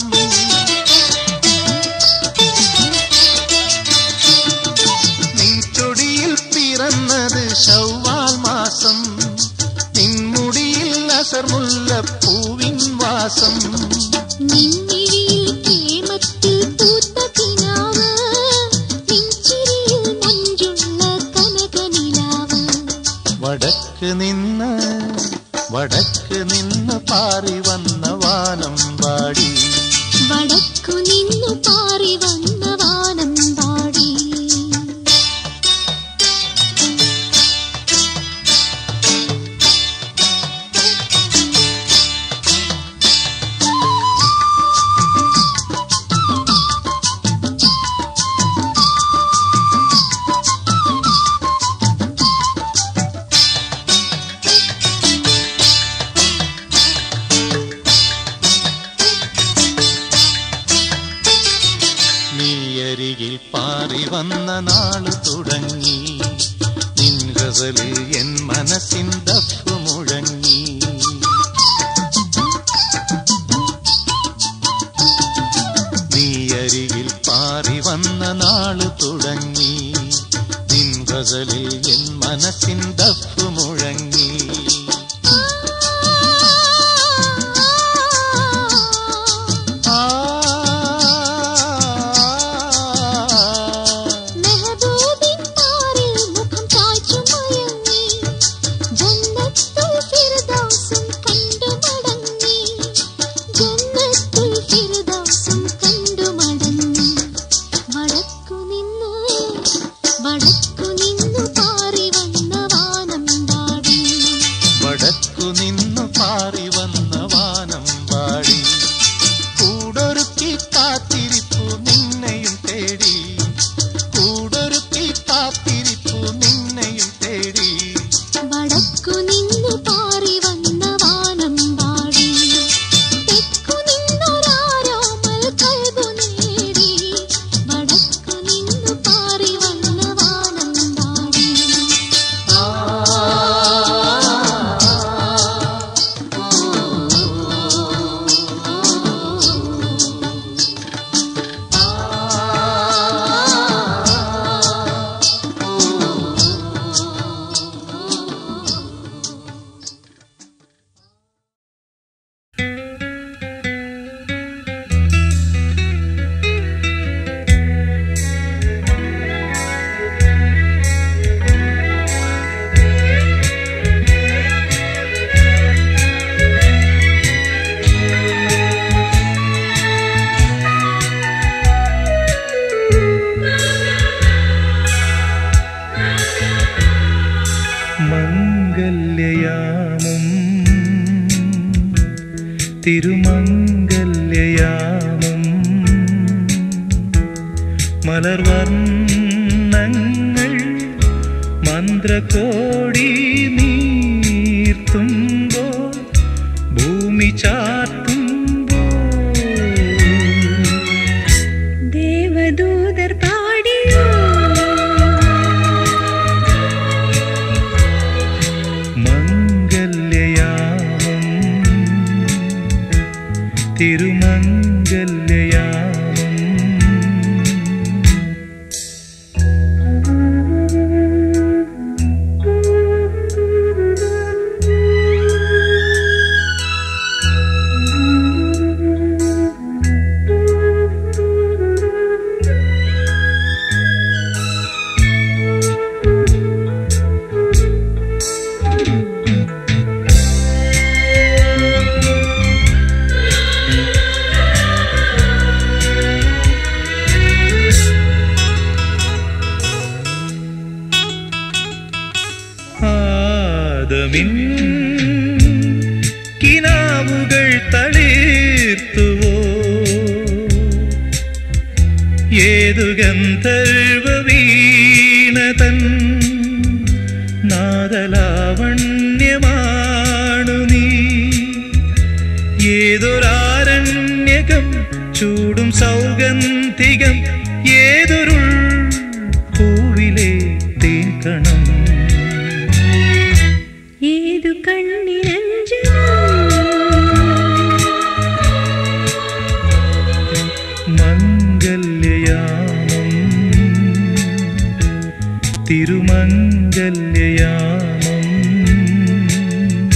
നിൻചൊടിയിൽ പിറന്നത് ശൗവാൽ മാസം നിൻമുടിയിൽ അസർമുല്ല പൂവിൻ വാസം നിൻമിഴിയിൽ കേമത്തിൽ പൂത്ത കിനാവ് നിൻചിരിയിൽ മഞ്ചുള്ള കനകനിലാവ് വടക്ക് നിന്ന് വടക്ക് നിന്ന് പാറി വന്ന വാനം പാടി വടക്കു നിന്നു പാറി വന്ന വാനം പാടി നീയരികിൽ പാറി വന്ന നാള് തുടങ്ങി നിൻ ഗസലിൽ എൻ മനസ്സിൻ ദഫ് മുഴങ്ങി നീയരികിൽ പാറി വന്ന നാള് തുടങ്ങി നിൻ ഗസലിൽ എൻ മനസ്സിൻ ദഫ് മുഴങ്ങി ആ മെഹബൂബിൻ താരിൽ മുഖം ചായ്ച്ചു മയങ്ങി ജന്നത്തുൽ ഫിർദൗസും കണ്ടു മടങ്ങി ജന്നത്തുൽ ഫിർദൗസും കണ്ടു മടങ്ങി വടക്കു നിന്ന് വടക്കു നിന്നു പാറി വന്ന വാനം പാടി വടക്കു നിന്നു പാറി വന്ന വാനം പാടി കൂടൊരുക്കി കാത്തിരിപ്പു നിന്നെയും തേടി കൂടൊരുക്കി കാത്തിരിപ്പു നിന്നെയും തേടി വടക്കു നിന്നു പാറി വന്ന വാനം പാടി തെക്കു നിന്നൊരാരോമൽ കൽബു നേടി വടക്കു നിന്നു പാറി വന്ന വാനം പാടി മംഗല്യയാമം തിരുമംഗല്യയാമം മലർവർണ്ണങ്ങൾ മന്ത്രകോടി നീർത്തുമ്പോ ഭൂമി ചാർത്തുമ്പോ ദേവദൂതർ പാടിയോ മംഗല്യയാമം തിരുമംഗല്യയാമം ആദമിൻ കിനാവുകൾ തളിർത്തുവോ ഏതു ഗന്ധർവ വീണതൻ നാദലാവണ്യമാണു നീ ഏതൊരാരണ്യകം ചൂടും സൗഗന്ധികം ഏതൊരുൾ പൂവിലെ തേക്കണം ഏതു കണ്ണിരഞ്ജനം മംഗല്യയാമം തിരുമംഗല്യയാമം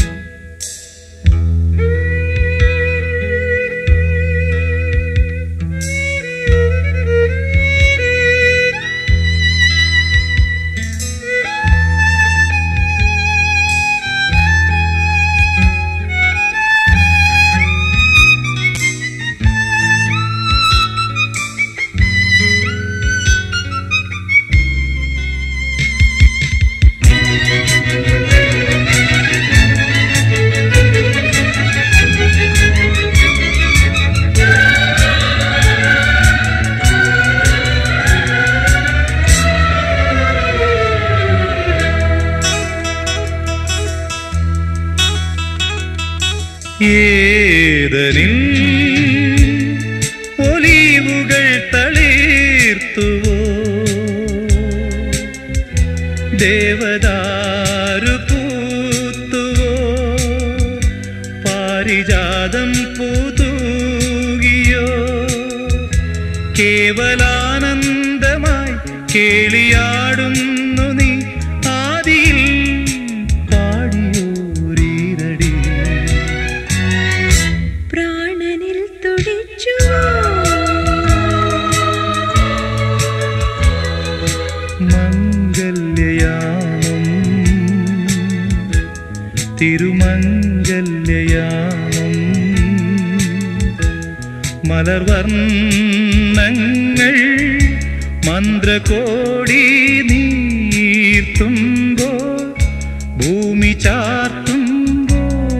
ഏതനിൽ ഒലീവുകൾ തളിർത്തുവോ ദേവദാരു പൂത്തുവോ പാരിജാതം പൂതൂകിയോ കേവലാനന്ദമായി കേളിയാടുന്നു നീ ആദിയിൽ പാടിയോരീരടി പ്രാണനിൽ തുടിച്ചുവോ മംഗല്യയാമം തിരുമംഗല്യയാമം മലർവർണ്ണങ്ങൾ മന്ത്രകോടി നീർത്തുമ്പോ ഭൂമി ചാർത്തുമ്പോ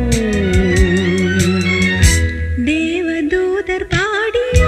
ദേവദൂതർ പാടിയോ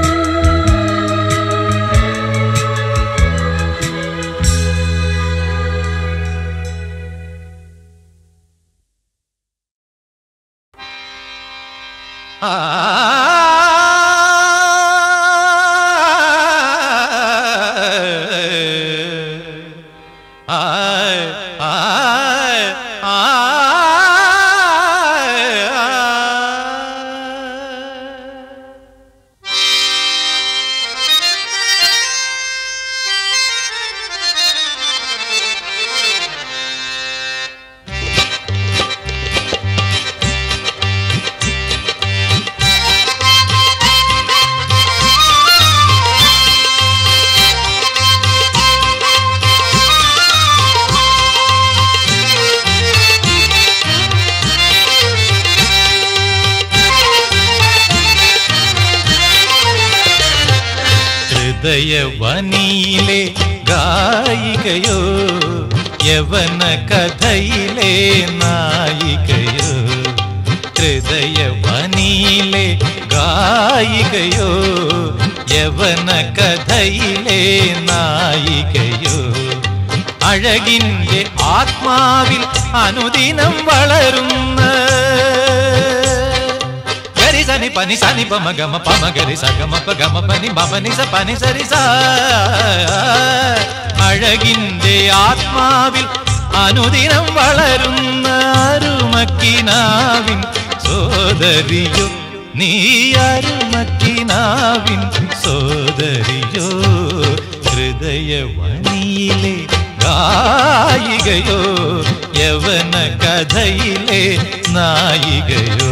ഹൃദയവനിയിലെ ഗായികയോ യവന കഥയിലെ നായികയോ ഹൃദയവനിയിലെ ഗായികയോ യവന കഥയിലെ നായികയോ അഴകിൻ്റെ ആത്മാവിൽ അനുദിനം വളരുന്ന గరి సని పని సని పమ గమ పమ గరి సగమ ప గమ పని మమ నిస పని సరి స അഴകിൻ്റെ ആത്മാവിൽ അനുദിനം വളരുന്ന അരുമക്കിനാവിൻ സോദരിയോ നീ അരുമക്കിനാവിൻ സോദരിയോ ഹൃദയവണിയിലെ ഗായികയോ യവന കഥയിലെ നായികയോ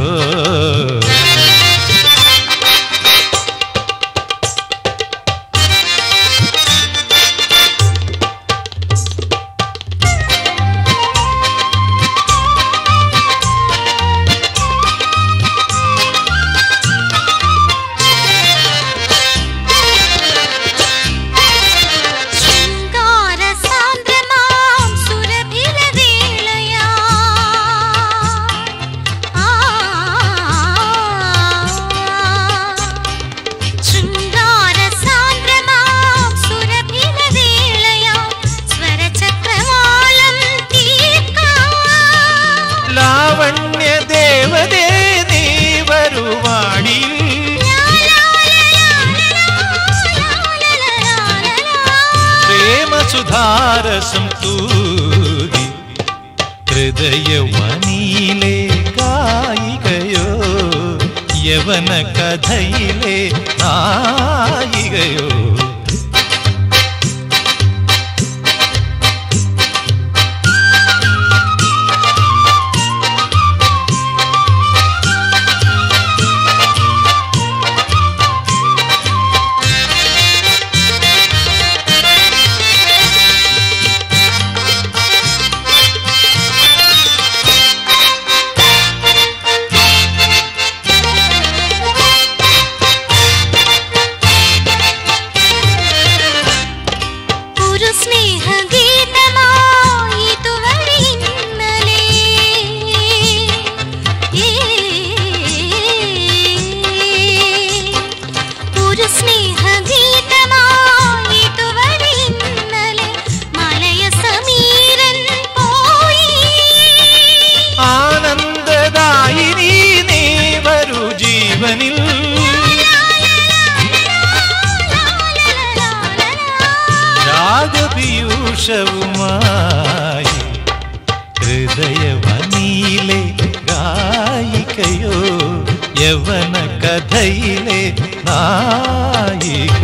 ശൃംഗാരസാന്ദ്രമാം സുരഭിലവേളയാ ആ ശൃംഗാരസാന്ദ്രമാം സുരഭിലവേളയാ സ്വരചക്രവാളം തീർക്കാം ലാവണ്യ ദേവതേ നീ വരുവാടി പ്രേമസുധാരസം തൂകി ഹൃദയവനിയിലെ ഗായികയോ യവന കഥയിലെ നായികയോ ഒരു സ്നേഹഗീതമായി ഇതുവഴി ഇന്നലെ ഒരു സ്നേഹഗീതമായി ഇതുവഴി ഇന്നലെ മലയ സമീരൻ പോയി ആനന്ദദായിനി നീ വരൂ ജീവനിൽ രാഗപീയൂഷവുമായി ഹൃദയവനിയിലെ ഗായികയോ യവന കഥയിലെ നായിക